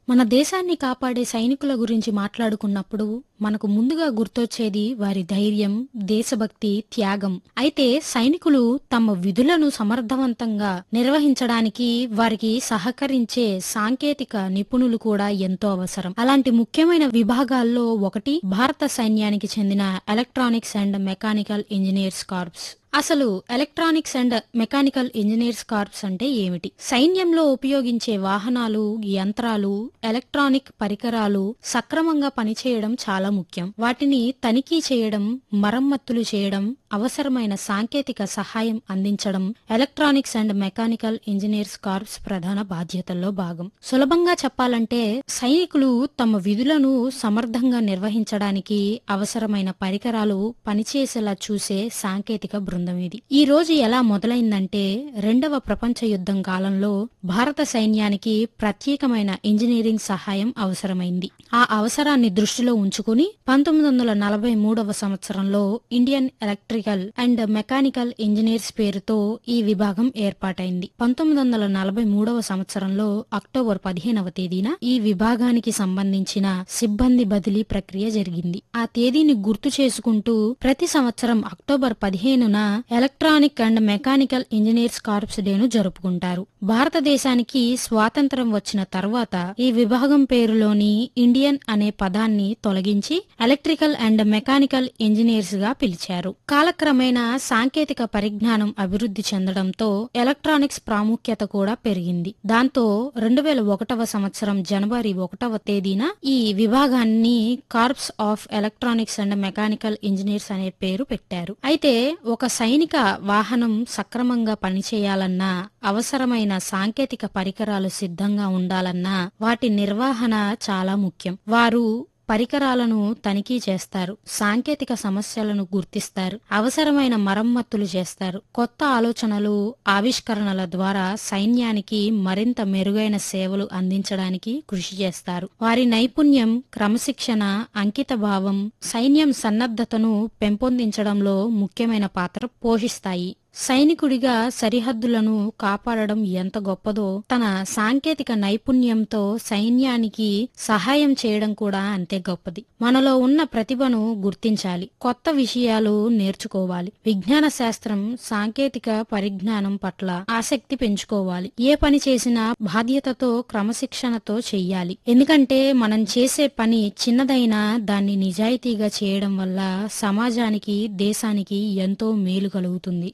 మన దేశాన్ని కాపాడే సైనికుల గురించి మాట్లాడుకున్నప్పుడు మనకు ముందుగా గుర్తొచ్చేది వారి ధైర్యం దేశభక్తి త్యాగం అయితే సైనికులు తమ విధులను సమర్థవంతంగా నిర్వహించడానికి వారికి సహకరించే సాంకేతిక నిపుణులు కూడా ఎంతో అవసరం అలాంటి ముఖ్యమైన విభాగాల్లో ఒకటి భారత సైన్యానికి చెందిన electronics and mechanical engineers corps అసలు electronics and mechanical engineers corps అంటే ఏమిటి సైన్యంలో ఉపయోగించే వాహనాలు యంత్రాలు ఎలక్ట్రానిక్ పరికరాలు సక్రమంగా పనిచేయడం చాలా ముఖ్యం వాటిని తనిఖీ చేయడం మరమ్మతులు చేయడం అవసరమైన సాంకేతిక సహాయం అందించడం electronics and mechanical engineers corps ప్రధాన బాధ్యతల్లో భాగం సులభంగా చెప్పాలంటే సైనికులు తమ విధులను సమర్థంగా నిర్వహించడానికి అవసరమైన పరికరాలు పనిచేసేలా చూసే సాంకేతిక బృందం ఇది ఈ రోజు ఎలా మొదలైందంటే రెండవ ప్రపంచ యుద్ధం కాలంలో భారత సైన్యానికి ప్రత్యేకమైన ఇంజనీరింగ్ సహాయం అవసరమైంది ఆ అవసరాన్ని దృష్టిలో ఉంచుకుని పంతొమ్మిది వందల నలభై మూడవ సంవత్సరంలో Indian electrical and mechanical engineers పేరుతో ఈ విభాగం ఏర్పాటైంది పంతొమ్మిది వందల నలభై మూడవ సంవత్సరంలో అక్టోబర్ పదిహేనవ తేదీన ఈ విభాగానికి సంబంధించిన సిబ్బంది బదిలీ ప్రక్రియ జరిగింది ఆ తేదీని గుర్తు చేసుకుంటూ ప్రతి సంవత్సరం అక్టోబర్ పదిహేనున electronic and mechanical engineers corps డేను జరుపుకుంటారు భారతదేశానికి స్వాతంత్రం వచ్చిన తర్వాత ఈ విభాగం పేరులోని ఇండియన్ అనే పదాన్ని తొలగించి ఎలక్ట్రికల్ అండ్ మెకానికల్ ఇంజనీర్స్ గా పిలిచారు కాలక్రమేణా సాంకేతిక పరిజ్ఞానం అభివృద్ధి చెందడంతో ఎలక్ట్రానిక్స్ ప్రాముఖ్యత కూడా పెరిగింది దాంతో రెండు వేల ఒకటవ సంవత్సరం జనవరి ఒకటవ తేదీన ఈ విభాగాన్ని corps of electronics and mechanical engineers అనే పేరు పెట్టారు అయితే ఒక సైనిక వాహనం సక్రమంగా పనిచేయాలన్నా అవసరమైన సాంకేతిక పరికరాలు సిద్ధంగా ఉండాలన్నా వాటి నిర్వహణ చాలా ముఖ్యం వారు పరికరాలను తనిఖీ చేస్తారు సాంకేతిక సమస్యలను గుర్తిస్తారు అవసరమైన మరమ్మతులు చేస్తారు కొత్త ఆలోచనలు ఆవిష్కరణల ద్వారా సైన్యానికి మరింత మెరుగైన సేవలు అందించడానికి కృషి చేస్తారు వారి నైపుణ్యం క్రమశిక్షణ అంకితభావం సైన్యం సన్నద్ధతను పెంపొందించడంలో ముఖ్యమైన పాత్ర పోషిస్తాయి సైనికుడిగా సరిహద్దులను కాపాడడం ఎంత గొప్పదో తన సాంకేతిక నైపుణ్యంతో సైన్యానికి సహాయం చేయడం కూడా అంతే గొప్పది మనలో ఉన్న ప్రతిభను గుర్తించాలి కొత్త విషయాలు నేర్చుకోవాలి విజ్ఞాన శాస్త్రం సాంకేతిక పరిజ్ఞానం పట్ల ఆసక్తి పెంచుకోవాలి ఏ పని చేసినా బాధ్యతతో క్రమశిక్షణతో చెయ్యాలి ఎందుకంటే మనం చేసే పని చిన్నదైనా దాన్ని నిజాయితీగా చేయడం వల్ల సమాజానికి దేశానికి ఎంతో మేలు కలుగుతుంది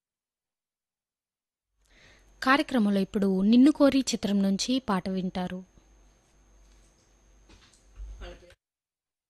కార్యక్రమంలో ఇప్పుడు నిన్ను కోరి చిత్రం నుంచి పాట వింటారు